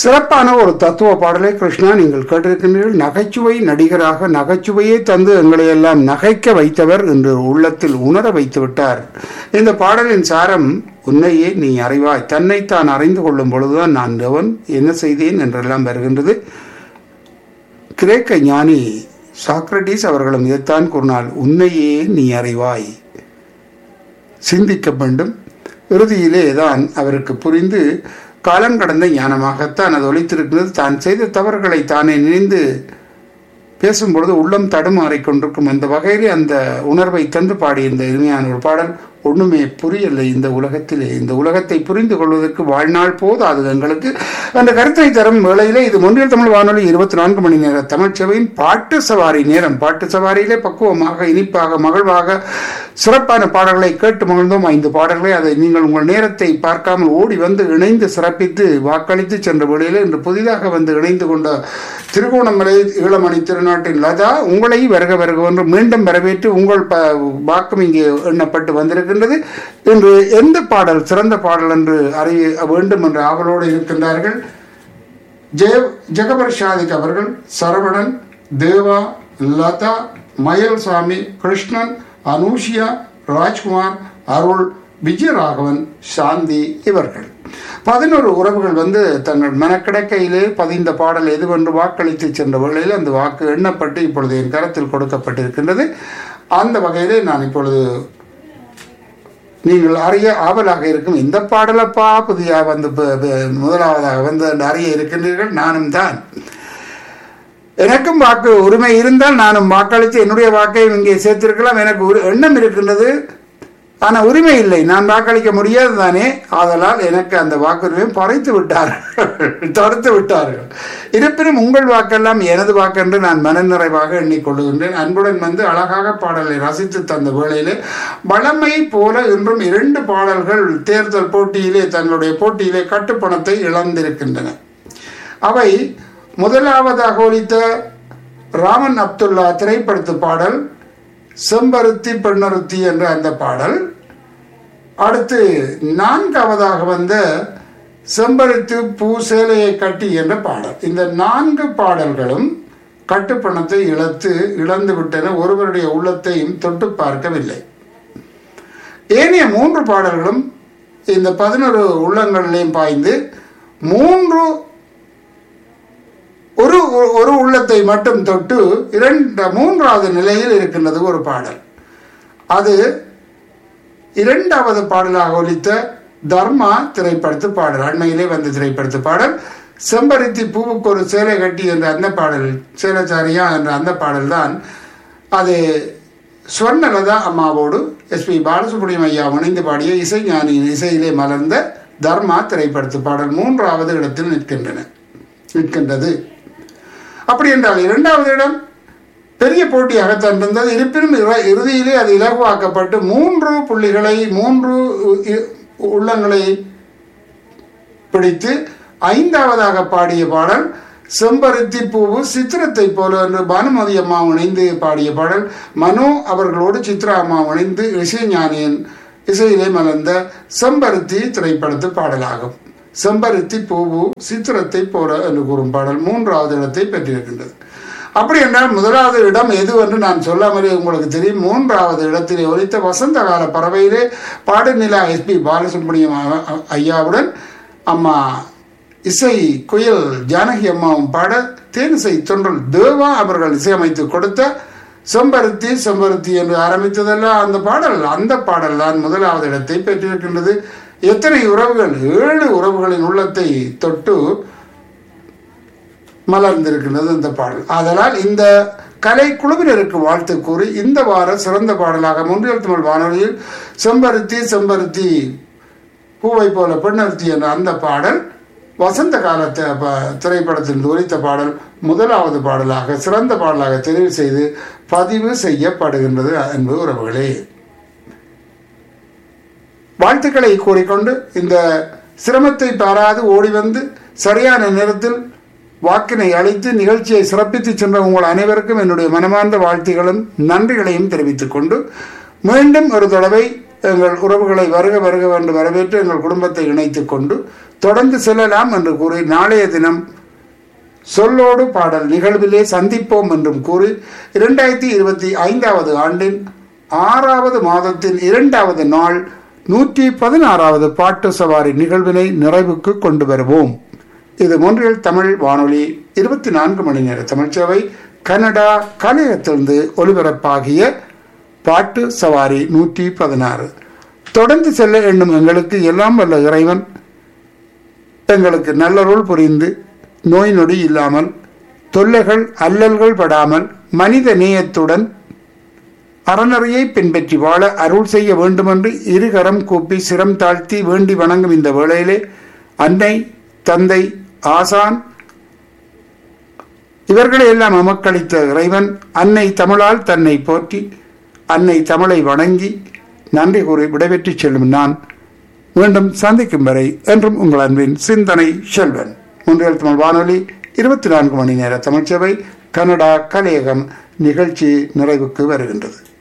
சிறப்பான ஒரு தத்துவ பாடலை கிருஷ்ணா நீங்கள் கேட்டிருக்கின்றீர்கள் நகைச்சுவை நடிகராக நகைச்சுவையை தந்து எங்களை எல்லாம் நகைக்க வைத்தவர் என்று உள்ளத்தில் உணர வைத்து விட்டார் இந்த பாடலின் சாரம் உன்னையே நீ அறிவாய் தன்னைத்தான் அறிந்து கொள்ளும் பொழுதுதான் நான் தேவன் என்ன செய்தேன் என்றெல்லாம் வருகின்றது கிரேக்க ஞானி சாக்ரட்டிஸ் அவர்களும் இதைத்தான் கூறினார் உன்னையே நீ அறிவாய் சிந்திக்க வேண்டும் இறுதியிலே தான் அவருக்கு புரிந்து காலங்கடந்த ஞானமாகத்தான் அது ஒழித்திருக்கிறது தான் செய்த தவறுகளை தானே நினைந்து பேசும்பொழுது உள்ளம் தடுமாறிக் கொண்டிருக்கும் அந்த வகையிலே அந்த உணர்வை தந்து பாடிய இந்த இனிமையான ஒரு பாடல் ஒண்ணுமே புரியலை இந்த உலகத்திலே இந்த உலகத்தை புரிந்து கொள்வதற்கு வாழ்நாள் போதாது எங்களுக்கு அந்த கருத்தை தரும் வேளையிலே இது முன்னில் தமிழ் வானொலி இருபத்தி நான்கு மணி நேர தமிழ்ச்சபையின் பாட்டு சவாரி நேரம் பாட்டு சவாரியிலே பக்குவமாக இனிப்பாக மகிழ்வாக சிறப்பான பாடல்களை கேட்டு மகிழ்ந்தோம் ஐந்து பாடல்களை அதை நீங்கள் உங்கள் நேரத்தை பார்க்காமல் ஓடி வந்து இணைந்து சிறப்பித்து வாக்களித்து சென்ற வேளையிலே இன்று புதிதாக வந்து இணைந்து கொண்ட திருகோணமலை ஈழமணி திருநாட்டின் லதா உங்களை வருக வருக என்று மீண்டும் வரவேற்று உங்கள் ப வாக்கம் இங்கே எண்ணப்பட்டு வந்திருக்கின்றது இன்று எந்த பாடல் சிறந்த பாடல் என்று அறிய வேண்டும் என்ற ஆவலோடு இருக்கின்றார்கள் ஜெய ஜெகபர் ஷாதிக் அவர்கள் சரவணன் தேவா லதா மயல்சாமி கிருஷ்ணன் அனூஷியா ராஜ்குமார் அருள் விஜயராகவன் சாந்தி இவர்கள் பதினோரு உறவுகள் வந்து தங்கள் மனக்கிடக்கையிலே பதிந்த பாடல் எதுவென்று வாக்களித்து சென்ற வேளையில் அந்த வாக்கு எண்ணப்பட்டு இப்பொழுது என் கரத்தில் கொடுக்கப்பட்டிருக்கின்றது அந்த வகையிலே நான் இப்பொழுது நீங்கள் அறிய ஆவலாக இருக்கும் இந்த பாடலப்பா புதிய வந்து ப- ப- முதலாவதாக வந்து அறிய இருக்கின்றீர்கள் நானும் தான் எனக்கும் வாக்கு உரிமை இருந்தால் நானும் வாக்களித்து என்னுடைய வாக்கையும் இங்கே சேர்த்திருக்கலாம் எனக்கு ஒரு எண்ணம் இருக்கின்றது ஆனால் உரிமை இல்லை நான் வாக்களிக்க முடியாது தானே ஆதலால் எனக்கு அந்த வாக்குரிமையும் பறைத்து விட்டார்கள் தடுத்து விட்டார்கள் இருப்பினும் உங்கள் வாக்கெல்லாம் எனது வாக்கு என்று நான் மனநிறைவாக எண்ணிக்கொள்ளுகின்றேன் அன்புடன் வந்து அழகாக பாடலை ரசித்து தந்த வேளையிலே வளமை போல இன்றும் இரண்டு பாடல்கள் தேர்தல் போட்டியிலே தங்களுடைய போட்டியிலே கட்டுப்பணத்தை இழந்திருக்கின்றன அவை முதலாவதாக ஒலித்த ராமன் அப்துல்லா திரைப்படத்து பாடல் செம்பருத்தி பெண்ணருத்தி என்ற அந்த பாடல் அடுத்து நான்காவதாக வந்த செம்பருத்தி பூ சேலையை கட்டி என்ற பாடல் இந்த நான்கு பாடல்களும் கட்டுப்பணத்தை இழத்து இழந்து விட்டன ஒருவருடைய உள்ளத்தையும் தொட்டு பார்க்கவில்லை ஏனைய மூன்று பாடல்களும் இந்த பதினொரு உள்ளங்களிலையும் பாய்ந்து மூன்று ஒரு ஒரு உள்ளத்தை மட்டும் தொட்டு இரண்டு மூன்றாவது நிலையில் இருக்கின்றது ஒரு பாடல் அது இரண்டாவது பாடலாக ஒலித்த தர்மா திரைப்படத்து பாடல் அண்மையிலே வந்த திரைப்படத்து பாடல் செம்பருத்தி பூவுக்கு ஒரு சேலை கட்டி என்ற அந்த பாடல் சேலச்சாரியா என்ற அந்த பாடல் தான் அது ஸ்வர்ணலதா அம்மாவோடு எஸ்பி பாலசுப்ரமணியம் ஐயா இணைந்து பாடிய இசைஞானியின் இசையிலே மலர்ந்த தர்மா திரைப்படத்து பாடல் மூன்றாவது இடத்தில் நிற்கின்றன நிற்கின்றது அப்படி என்றால் இரண்டாவது இடம் பெரிய போட்டியாகத்தான் இருந்தது இருப்பினும் இற- இறுதியிலே அது இலகுவாக்கப்பட்டு மூன்று புள்ளிகளை மூன்று இ- உள்ளங்களை பிடித்து ஐந்தாவதாக பாடிய பாடல் செம்பருத்தி பூவு சித்திரத்தை போல என்று பானுமதி அம்மா இணைந்து பாடிய பாடல் மனோ அவர்களோடு சித்ரா அம்மா இணைந்து இசைஞானியின் இசையிலே மலர்ந்த செம்பருத்தி திரைப்படத்து பாடலாகும் செம்பருத்தி பூவு சித்திரத்தை போல என்று கூறும் பாடல் மூன்றாவது இடத்தை பெற்றிருக்கின்றது அப்படி என்றால் முதலாவது இடம் எது என்று நான் சொல்லாமலே உங்களுக்கு தெரியும் மூன்றாவது இடத்திலே ஒலித்த வசந்த கால பறவையிலே பாடுநிலா எஸ்பி பாலசுப்ரமணியம் அ- அ- ஐயாவுடன் அம்மா இசை குயில் ஜானகி அம்மாவும் பாட தேனிசை தொன்றல் தேவா அவர்கள் இசையமைத்து கொடுத்த செம்பருத்தி செம்பருத்தி என்று ஆரம்பித்ததெல்லாம் அந்த பாடல் அந்த பாடல் தான் முதலாவது இடத்தை பெற்றிருக்கின்றது எத்தனை உறவுகள் ஏழு உறவுகளின் உள்ளத்தை தொட்டு மலர்ந்திருக்கின்றது இந்த பாடல் ஆதலால் இந்த கலை குழுவினருக்கு வாழ்த்து கூறி இந்த வார சிறந்த பாடலாக முன்றியல் தமிழ் வானொலியில் செம்பருத்தி செம்பருத்தி பூவை போல பெண்ணருத்தி என்ற அந்த பாடல் வசந்த காலத்தை திரைப்படத்தில் ஒலித்த பாடல் முதலாவது பாடலாக சிறந்த பாடலாக தெரிவு செய்து பதிவு செய்யப்படுகின்றது அன்பு உறவுகளே வாழ்த்துக்களை கூறிக்கொண்டு இந்த சிரமத்தை பாராது ஓடி வந்து சரியான நேரத்தில் வாக்கினை அளித்து நிகழ்ச்சியை சிறப்பித்து சென்ற உங்கள் அனைவருக்கும் என்னுடைய மனமார்ந்த வாழ்த்துகளும் நன்றிகளையும் தெரிவித்துக் கொண்டு மீண்டும் ஒரு தடவை எங்கள் உறவுகளை வருக வருக என்று வரவேற்று எங்கள் குடும்பத்தை இணைத்துக் கொண்டு தொடர்ந்து செல்லலாம் என்று கூறி நாளைய தினம் சொல்லோடு பாடல் நிகழ்விலே சந்திப்போம் என்றும் கூறி இரண்டாயிரத்தி இருபத்தி ஐந்தாவது ஆண்டின் ஆறாவது மாதத்தின் இரண்டாவது நாள் நூற்றி பதினாறாவது பாட்டு சவாரி நிகழ்வினை நிறைவுக்கு கொண்டு வருவோம் இது மொன்றியல் தமிழ் வானொலி இருபத்தி நான்கு மணி நேர தமிழ்ச்சேவை கனடா கலையத்திலிருந்து ஒலிபரப்பாகிய பாட்டு சவாரி நூற்றி பதினாறு தொடர்ந்து செல்ல எண்ணும் எங்களுக்கு எல்லாம் வல்ல இறைவன் எங்களுக்கு நல்லருள் புரிந்து நோய் நொடி இல்லாமல் தொல்லைகள் அல்லல்கள் படாமல் மனித நேயத்துடன் அறநறையை பின்பற்றி வாழ அருள் செய்ய வேண்டுமென்று இருகரம் கூப்பி சிரம் தாழ்த்தி வேண்டி வணங்கும் இந்த வேளையிலே அன்னை தந்தை ஆசான் இவர்களை எல்லாம் அமக்களித்த இறைவன் அன்னை தமிழால் தன்னை போற்றி அன்னை தமிழை வணங்கி நன்றி கூறி விடைபெற்று செல்லும் நான் மீண்டும் சந்திக்கும் வரை என்றும் உங்கள் அன்பின் சிந்தனை செல்வன் முன்றியல் தமிழ் வானொலி இருபத்தி நான்கு மணி நேர தமிழ்ச்சபை கனடா கலையகம் நிகழ்ச்சி நிறைவுக்கு வருகின்றது